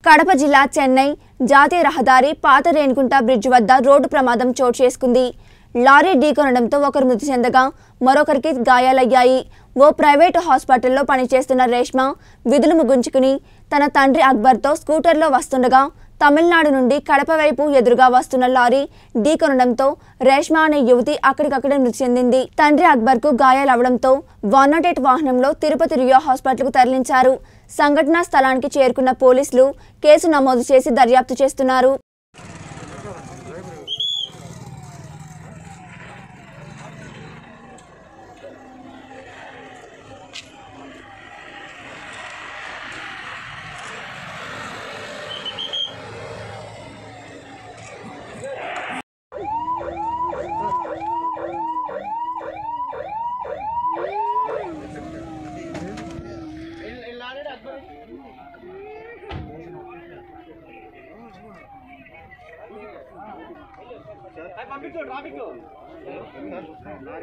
కడప జిల్లా చెన్నై జాతీయ రహదారి పాత రేణిగుంట బ్రిడ్జ్ వద్ద రోడ్డు ప్రమాదం చోటు చేసుకుంది లారీ ఢీకొనడంతో ఒకరు మృతి చెందగా మరొకరికి గాయాలయ్యాయి ఓ ప్రైవేటు హాస్పిటల్లో పనిచేస్తున్న రేష్మ విధులు ముగించుకుని తన తండ్రి అక్బర్తో స్కూటర్లో వస్తుండగా తమిళనాడు నుండి కడప వైపు ఎదురుగా వస్తున్న లారీ ఢీకొనడంతో రేష్మ అనే యువతి అక్కడికక్కడే మృతి చెందింది తండ్రి అక్బర్కు గాయాలవడంతో వన్ నాట్ ఎయిట్ వాహనంలో తిరుపతి రియో హాస్పిటల్కు తరలించారు సంఘటనా స్థలానికి చేరుకున్న పోలీసులు కేసు నమోదు చేసి దర్యాప్తు చేస్తున్నారు పంపించు ట్రాఫిక్